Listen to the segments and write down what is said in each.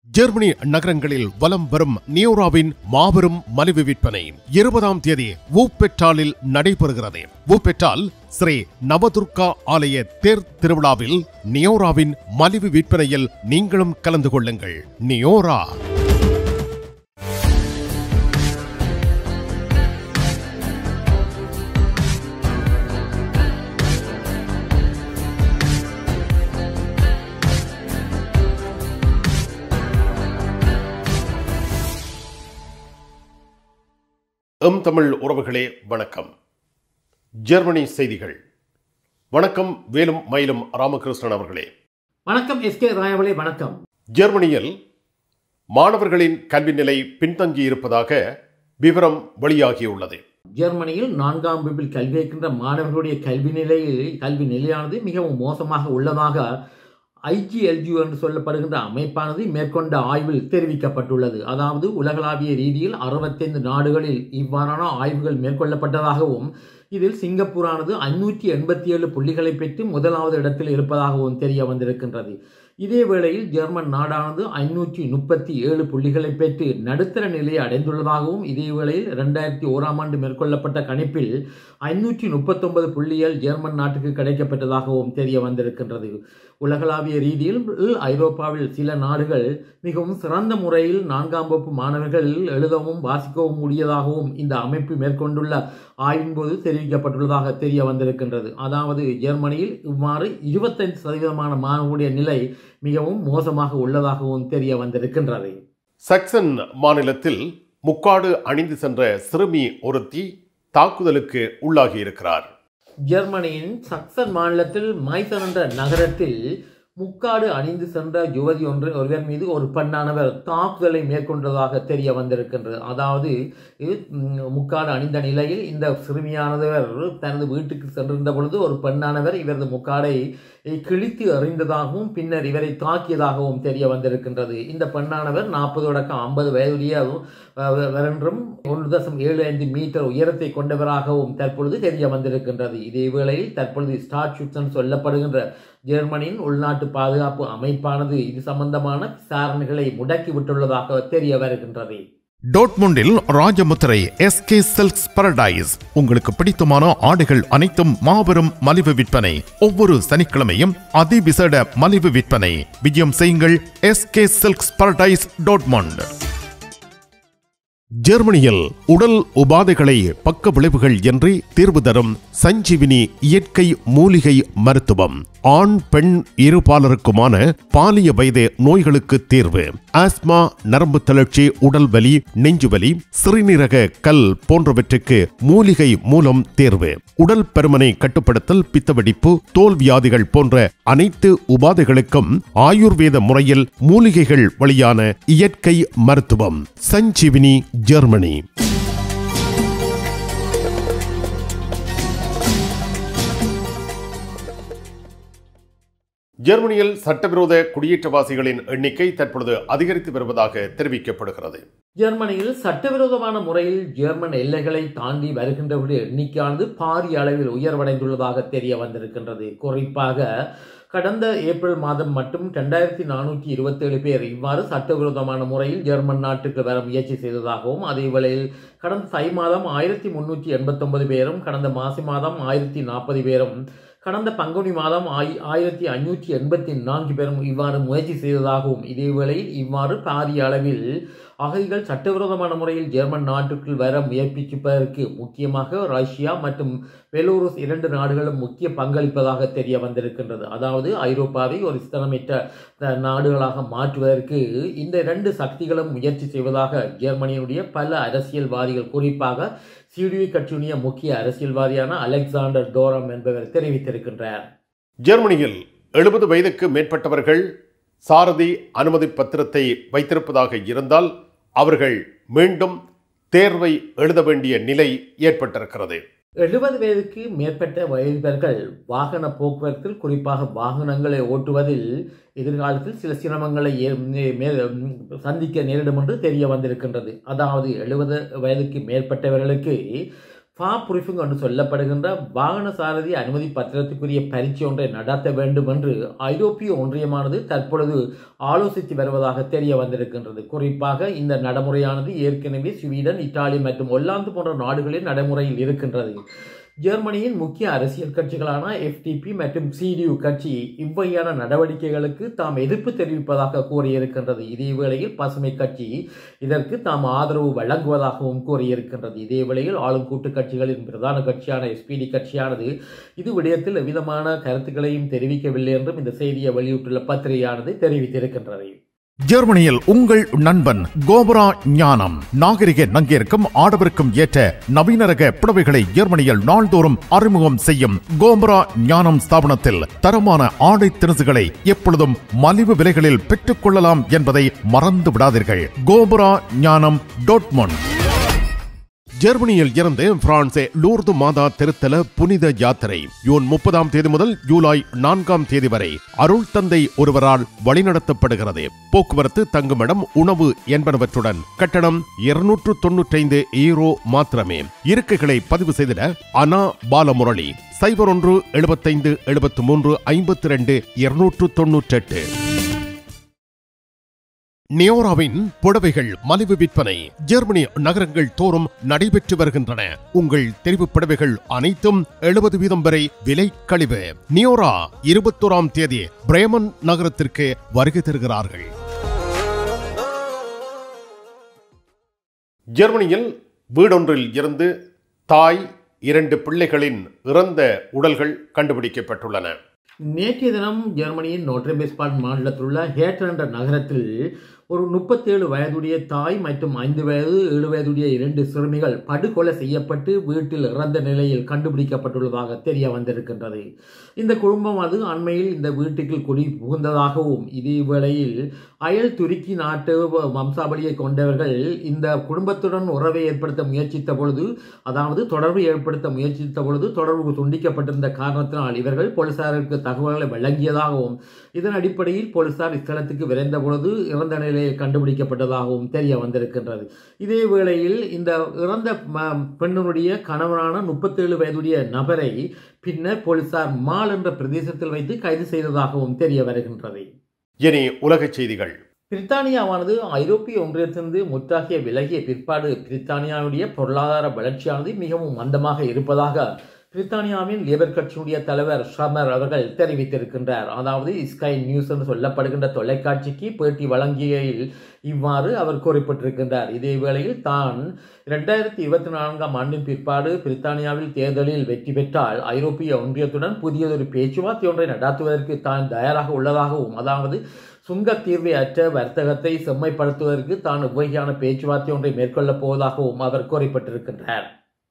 Germany நகரங்களில் வலம் வரும் நியோராவின் மாபெரும் மலிவு விற்பனை இருபதாம் தேதி வூப்பெட்டாலில் நடைபெறுகிறது வூப்பெட்டால் ஸ்ரீ நவதுர்கா ஆலய தேர் திருவிழாவில் நியோராவின் மலிவு விற்பனையில் நீங்களும் கலந்து கொள்ளுங்கள் நியோரா எம் தமிழ் உறவுகளே வணக்கம் ஜெர்மனி செய்திகள் வணக்கம் வேலும் மயிலும் ராமகிருஷ்ணன் அவர்களே வணக்கம் எஸ்கே ராயவளே வணக்கம் ஜெர்மனியில் மாணவர்களின் கல்வி நிலை பின்தங்கி இருப்பதாக விவரம் வெளியாகியுள்ளது ஜெர்மனியில் நான்காம் வகுப்பில் கல்வி இருக்கின்ற மாணவர்களுடைய கல்வி நிலையில் கல்வி நிலையானது மிகவும் மோசமாக உள்ளதாக ஐஜிஎல்ஜி என்று சொல்லப்படுகின்ற அமைப்பானது மேற்கொண்ட ஆய்வில் தெரிவிக்கப்பட்டுள்ளது அதாவது உலகளாவிய ரீதியில் அறுபத்தைந்து நாடுகளில் இவ்வாறான ஆய்வுகள் மேற்கொள்ளப்பட்டதாகவும் இதில் சிங்கப்பூரானது ஐநூற்றி எண்பத்தி ஏழு புள்ளிகளை பெற்று முதலாவது இடத்தில் இருப்பதாகவும் தெரிய வந்திருக்கின்றது இதே வேளையில் ஜெர்மன் நாடானது ஐநூற்றி முப்பத்தி ஏழு புள்ளிகளை பெற்று நடுத்தர நிலையை அடைந்துள்ளதாகவும் இதே வேளையில் இரண்டாயிரத்தி ஓராம் ஆண்டு மேற்கொள்ளப்பட்ட கணிப்பில் ஐநூற்றி முப்பத்தொன்பது புள்ளிகள் ஜெர்மன் நாட்டுக்கு கிடைக்கப்பட்டதாகவும் தெரிய வந்திருக்கின்றது உலகளாவிய ரீதியில் ஐரோப்பாவில் சில நாடுகள் மிகவும் சிறந்த முறையில் நான்காம் வகுப்பு மாணவர்கள் எழுதவும் வாசிக்கவும் முடியதாகவும் இந்த அமைப்பு மேற்கொண்டுள்ள ஆய்வின் போது தெரிவிக்கப்பட்டுள்ளதாக தெரிய வந்திருக்கின்றது அதாவது ஜெர்மனியில் இவ்வாறு இருபத்தைந்து சதவீதமான மாணவர்களுடைய நிலை மிகவும் மோசமாக உள்ளதாகவும் தெரிய வந்திருக்கின்றது சக்சன் மாநிலத்தில் முக்காடு அணிந்து சென்ற சிறுமி ஒருத்தி தாக்குதலுக்கு உள்ளாகியிருக்கிறார் ஜெர்மனியின் சக்சன் மாநிலத்தில் மைசன் என்ற நகரத்தில் முக்காடு அணிந்து சென்ற யுவதி ஒன்று ஒருவர் மீது ஒரு பெண்ணானவர் தாக்குதலை மேற்கொண்டதாக தெரிய வந்திருக்கின்றது அதாவது இது, ம், முக்காடு அணிந்த நிலையில் இந்த சிறுமியானவர் தனது வீட்டுக்கு சென்றிருந்த பொழுது ஒரு பெண்ணானவர் இவரது முக்காடை கிழித்து எறிந்ததாகவும் பின்னர் இவரை தாக்கியதாகவும் தெரிய வந்திருக்கின்றது இந்த பெண்ணானவர் நாற்பது அடக்கம் ஐம்பது வயதுடைய வென்றும் ஒன்று தசம் ஏழு ஐந்து மீட்டர் உயரத்தை கொண்டவராகவும் தற்பொழுது தெரிய வந்திருக்கின்றது இதே வேளையில் தற்பொழுது ஸ்டாட்யூட்ஸ் சொல்லப்படுகின்ற ஜெர்மனியின் உள்நாட்டு பாதுகாப்பு அமைப்பானது இது சம்பந்தமான விசாரணைகளை முடக்கி விட்டுள்ளதாக தெரிய வருகின்றது டோட்முண்டில் ராஜமுத்திரை எஸ்கே சில்க்ஸ் பரடைஸ் உங்களுக்கு பிடித்தமான ஆடைகள் அனைத்தும் மாபெரும் மலிவு விற்பனை ஒவ்வொரு சனிக்கிழமையும் அதிவிசேட மலிவு விற்பனை விஜயம் செய்யுங்கள் எஸ்கே சில்க்ஸ் பரடைஸ் டோட்மண்ட் ஜெர்மனியில் உடல் உபாதைகளை பக்க விளைவுகள் என்று தீர்வு தரும் சஞ்சீவினி இயற்கை மூலிகை மருத்துவம் ஆண் பெண் இருபாலருக்குமான பாலிய வயது நோய்களுக்கு தீர்வு ஆஸ்மா நரம்பு தளர்ச்சி உடல் வலி நெஞ்சுவலி சிறுநீரக கல் போன்றவற்றுக்கு மூலிகை மூலம் தேர்வு உடல் பருமனை கட்டுப்படுத்தல் பித்தவெடிப்பு தோல் வியாதிகள் போன்ற அனைத்து உபாதைகளுக்கும் ஆயுர்வேத முறையில் மூலிகைகள் வழியான இயற்கை மருத்துவம் சஞ்சீவினி ஜெர்மனி ஜெர்மனியில் சட்டவிரோத குடியேற்றவாசிகளின் எண்ணிக்கை தற்பொழுது அதிகரித்து வருவதாக தெரிவிக்கப்படுகிறது ஜெர்மனியில் சட்டவிரோதமான முறையில் ஜெர்மன் எல்லைகளை தாண்டி வருகின்றவருடைய எண்ணிக்கையானது பாரிய அளவில் உயர்வடைந்துள்ளதாக தெரிய வந்திருக்கின்றது குறிப்பாக கடந்த ஏப்ரல் மாதம் மட்டும் ரெண்டாயிரத்தி நானூற்றி இருபத்தேழு பேர் இவ்வாறு சட்டவிரோதமான முறையில் ஜெர்மன் நாட்டுக்கு வர முயற்சி செய்ததாகவும் அதே வேளையில் கடந்த தை மாதம் ஆயிரத்தி முன்னூற்றி எண்பத்தொன்பது பேரும் கடந்த மாசி மாதம் ஆயிரத்தி நாற்பது பேரும் கடந்த பங்குனி மாதம் ஆய் ஆயிரத்தி ஐநூற்றி எண்பத்தி நான்கு பேரும் இவ்வாறு முயற்சி செய்ததாகவும் இதேவேளையில் இவ்வாறு பாரிய அளவில் அகதிகள் சட்டவிரோதமான முறையில் ஜெர்மன் நாட்டுக்குள் வர முயற்சிப்பதற்கு முக்கியமாக ரஷ்யா மற்றும் பெலோருஸ் இரண்டு நாடுகளும் முக்கிய பங்களிப்பதாக தெரிய வந்திருக்கின்றது அதாவது ஐரோப்பாவை ஒரு ஸ்திரமிட்ட அஹ், நாடுகளாக மாற்றுவதற்கு இந்த இரண்டு சக்திகளும் முயற்சி செய்வதாக ஜெர்மனியுடைய பல அரசியல்வாதிகள் குறிப்பாக சிடியு கட்சியுடைய முக்கிய அரசியல்வாதியான அலெக்சாண்டர் டோரம் என்பவர் தெரிவித்திருக்கின்றார் ஜெர்மனியில் எழுபது வயதுக்கு மேற்பட்டவர்கள் சாரதி அனுமதி பத்திரத்தை வைத்திருப்பதாக இருந்தால் அவர்கள் மீண்டும் தேர்வை எழுத வேண்டிய நிலை ஏற்பட்டிருக்கிறது எழுபது வயதுக்கு மேற்பட்ட வயதினர்கள் வாகன போக்குவரத்தில் குறிப்பாக வாகனங்களை ஓட்டுவதில் எதிர்காலத்தில் சில சிரமங்களை ஏ- மே- மே- சந்திக்க நேரிடும் என்று தெரிய வந்திருக்கின்றது அதாவது எழுபது வயதுக்கு மேற்பட்டவர்களுக்கு ஃபா ப்ரூஃபிங் என்று சொல்லப்படுகின்ற வாகன சாரதி அனுமதி பத்திரத்துக்குரிய பரீட்சை ஒன்றை நடத்த வேண்டும் என்று ஐரோப்பிய ஒன்றியமானது தற்பொழுது ஆலோசித்து வருவதாக தெரிய வந்திருக்கின்றது குறிப்பாக இந்த நடைமுறையானது ஏற்கனவே ஸ்வீடன் இத்தாலி மற்றும் ஒல்லாந்து போன்ற நாடுகளில் நடைமுறையில் இருக்கின்றது ஜெர்மனியின் முக்கிய அரசியல் கட்சிகளான எஃப்டிபி மற்றும் சிடியு கட்சி இவ்வகையான நடவடிக்கைகளுக்கு தாம் எதிர்ப்பு தெரிவிப்பதாக கூறியிருக்கின்றது இதே வேளையில் பசுமை கட்சி இதற்கு தாம் ஆதரவு வழங்குவதாகவும் கூறியிருக்கின்றது இதே வேளையில் ஆளும் கூட்டு கட்சிகளின் பிரதான கட்சியான எஸ்பிடி கட்சியானது இது விடயத்தில் எவ்விதமான கருத்துக்களையும் தெரிவிக்கவில்லை என்றும் இந்த செய்தியை வெளியிட்டுள்ள பத்திரிகையானது தெரிவித்திருக்கின்றது ஜெர்மனியில் உங்கள் நண்பன் கோபரா ஞானம் நாகரிக நங்கிற்கும் ஆடவருக்கும் ஏற்ற நவீன ரக புடவைகளை ஜெர்மனியில் நாள்தோறும் அறிமுகம் செய்யும் கோபரா ஞானம் ஸ்தாபனத்தில் தரமான ஆடை திணுசுகளை எப்பொழுதும் மலிவு விலைகளில் பெற்றுக் கொள்ளலாம் என்பதை மறந்து விடாதீர்கள் கோபரா ஞானம் டோட்மொன் ஜெர்மனியில் இருந்து பிரான்சே லூர்து மாதா திருத்தல புனித யாத்திரை ஜூன் முப்பதாம் தேதி முதல் ஜூலை நான்காம் தேதி வரை அருள் தந்தை ஒருவரால் வழிநடத்தப்படுகிறது போக்குவரத்து தங்குமிடம் உணவு என்பனவற்றுடன் கட்டணம் இருநூற்று தொன்னூற்றைந்து ஈரோ மாத்திரமே இருக்கைகளை பதிவு செய்திட அனா பாலமுரளி சைபர் ஒன்று எழுபத்தைந்து எழுபத்து மூன்று ஐம்பத்தி ரெண்டு இருநூற்று தொன்னூற்றெட்டு நியோராவின் புடவைகள் மலிவு விற்பனை ஜெர்மனி நகரங்கள் தோறும் நடைபெற்று வருகின்றன உங்கள் தெரிவு புடவைகள் அனைத்தும் எழுபது வீதம் வரை விலை கழிவு நியோரா இருபத்தோராம் தேதி பிரேமன் நகரத்திற்கு வருகை தருகிறார்கள் ஜெர்மனியில் வீடொன்றில் இருந்து தாய் இரண்டு பிள்ளைகளின் இறந்த உடல்கள் கண்டுபிடிக்கப்பட்டுள்ளன நேற்றைய தினம் ஜெர்மனியின் நோட்ரபெஸ்பாட் மாநிலத்தில் உள்ள ஹேட்டர் என்ற நகரத்தில் ஒரு முப்பத்தேழு வயதுடைய தாய் மற்றும் ஐந்து வயது ஏழு வயதுடைய இரண்டு சிறுமிகள் படுகொலை செய்யப்பட்டு வீட்டில் இறந்த நிலையில் கண்டுபிடிக்கப்பட்டுள்ளதாக தெரிய வந்திருக்கின்றது இந்த குடும்பம் அது அண்மையில் இந்த வீட்டுக்கு குடி புகுந்ததாகவும் இதே வேளையில் அயல் துருக்கி நாட்டு வம்சாவளியை கொண்டவர்கள் இந்த குடும்பத்துடன் உறவை ஏற்படுத்த முயற்சித்த பொழுது அதாவது தொடர்பு ஏற்படுத்த முயற்சித்த பொழுது தொடர்பு துண்டிக்கப்பட்டிருந்த காரணத்தினால் இவர்கள் போலீசாருக்கு தகவல்களை வழங்கியதாகவும் இதன் அடிப்படையில் போலீசார் இஸ்தலத்துக்கு விரைந்த பொழுது இறந்த நிலையில் கண்டுபிடிக்கப்பட்டதாகவும் தெரிய வந்திருக்கின்றது இதே வேளையில் இந்த இறந்த ம- பெண்ணினுடைய கணவனான முப்பத்தேழு வயதுடைய நபரை பின்னர் போலீசார் மால் என்ற பிரதேசத்தில் வைத்து கைது செய்ததாகவும் தெரிய வருகின்றது இனி உலகச் செய்திகள் பிரித்தானியாவானது ஐரோப்பிய ஒன்றியத்திலிருந்து முற்றாகிய விலகிய பிற்பாடு பிரித்தானியாவுடைய பொருளாதார வளர்ச்சியானது மிகவும் மந்தமாக இருப்பதாக பிரித்தானியாவின் லேபர் கட்சியுடைய தலைவர் ஷமர் அவர்கள் தெரிவித்திருக்கின்றார் அதாவது ஸ்கை நியூஸ் என்று சொல்லப்படுகின்ற தொலைக்காட்சிக்கு பேட்டி வழங்கியில் இவ்வாறு அவர் குறிப்பிட்டிருக்கின்றார் இதே வேளையில் தான் இரண்டாயிரத்தி இருபத்தி நான்காம் ஆண்டின் பிற்பாடு பிரித்தானியாவில் தேர்தலில் வெற்றி பெற்றால் ஐரோப்பிய ஒன்றியத்துடன் புதியதொரு பேச்சுவார்த்தை ஒன்றை நடாத்துவதற்கு தான் தயாராக உள்ளதாகவும் அதாவது சுங்கத் தீர்வை அற்ற வர்த்தகத்தை செம்மைப்படுத்துவதற்கு தான் உபயோகியான பேச்சுவார்த்தை ஒன்றை மேற்கொள்ளப் போவதாகவும் அவர் குறிப்பிட்டிருக்கின்றார்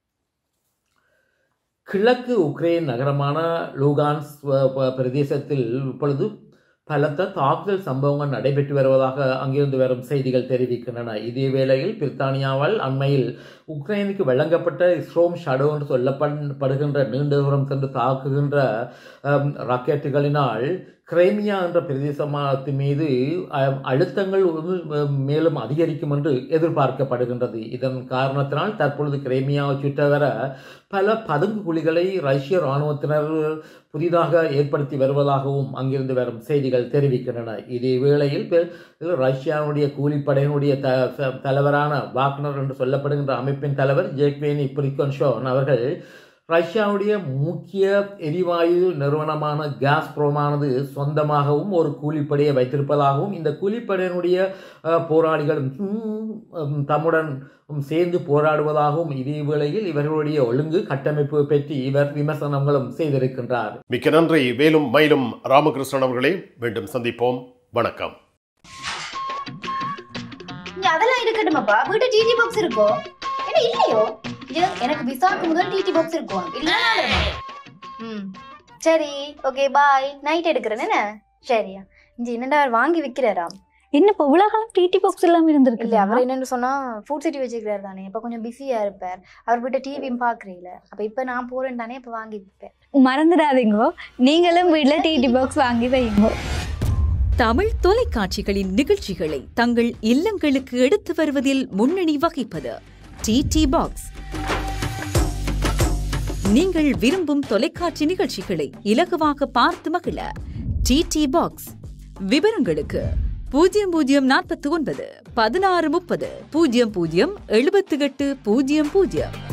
கிழக்கு உக்ரைன் நகரமான லூகான்ஸ் ப- ப- பிரதேசத்தில் இப்பொழுது பலத்த தாக்குதல் சம்பவங்கள் நடைபெற்று வருவதாக அங்கிருந்து வரும் செய்திகள் தெரிவிக்கின்றன இதே வேளையில் பிரித்தானியாவால் அண்மையில் உக்ரைனுக்கு வழங்கப்பட்ட ஸ்ட்ரோம் ஷடோ என்று சொல்லப்படுகின்ற நீண்ட தூரம் சென்று தாக்குகின்ற அம், ராக்கெட்டுகளினால் கிரைமியா என்ற பிரதேசத்தின் மீது அ- அழுத்தங்கள் வந்து, அஹ், மேலும் அதிகரிக்கும் என்று எதிர்பார்க்கப்படுகின்றது இதன் காரணத்தினால் தற்பொழுது கிரைமியாவை சுற்றவர பல பதுங்கு குழிகளை ரஷ்ய இராணுவத்தினர் புதிதாக ஏற்படுத்தி வருவதாகவும் அங்கிருந்து வரும் செய்திகள் தெரிவிக்கின்றன இதே வேளையில் பெ- ரஷ்யாவுடைய கூலிப்படையினுடைய த த- தலைவரான வாக்னர் என்று சொல்லப்படுகின்ற அமைப்பின் தலைவர் ஜேக்வேனி பிரிகன்ஷோன் அவர்கள் ரஷ்யாவுடைய முக்கிய எரிவாயு நிறுவனமான காஸ்ப்ரோமானது சொந்தமாகவும் ஒரு கூலிப்படையை வைத்திருப்பதாகவும் இந்த கூலிப்படையினுடைய அஹ், போராளிகள் ம், ம், தம்முடன் சேர்ந்து போராடுவதாகவும் இதே வேளையில் இவர்களுடைய ஒழுங்கு கட்டமைப்பு பற்றி இவர் விமர்சனங்களும் செய்திருக்கின்றார் மிக்க நன்றி வேலும் மயிலும் ராமகிருஷ்ணன் அவர்களே மீண்டும் சந்திப்போம் வணக்கம் இங்க அதெல்லாம் இருக்கட்டுமாப்பா வீட்டு டிடி பாக்ஸ் இருக்கோ என்ன இல்லையோ இது எனக்கு விசாக்கு முதல் டிடி பாக்ஸ் இருக்கும் இல்ல ம் சரி ஓகே பாய் நைட் எடுக்கிறேன் என்ன சரியா இங்க என்னடா அவர் வாங்கி விக்கிறாராம் என்ன இப்போ இவ்வளவு காலம் டிடி பாக்ஸ் இல்லாம இருந்திருக்கு இல்ல அவர் என்னன்னு சொன்னா ஃபுட் சிட்டி வச்சுக்கிறாரு தானே இப்ப கொஞ்சம் பிஸியா இருப்பார் அவர் வீட்டை டிவியும் பாக்குறீல அப்ப இப்ப நான் போறேன் தானே இப்ப வாங்கி விற்பேன் மறந்துடாதீங்க நீங்களும் வீட்ல டிடி பாக்ஸ் வாங்கி வைங்க தமிழ் தொலைக்காட்சிகளின் நிகழ்ச்சிகளை தங்கள் இல்லங்களுக்கு எடுத்து வருவதில் முன்னணி வகிப்பது டிடி பாக்ஸ் நீங்கள் விரும்பும் தொலைக்காட்சி நிகழ்ச்சிகளை இலகுவாக பார்த்து மகிழ டிடி பாக்ஸ் விவரங்களுக்கு பூஜ்ஜியம் பூஜ்ஜியம் நாற்பத்தி ஒன்பது பதினாறு முப்பது பூஜ்ஜியம் பூஜ்ஜியம் எழுபத்தி எட்டு பூஜ்ஜியம் பூஜ்ஜியம்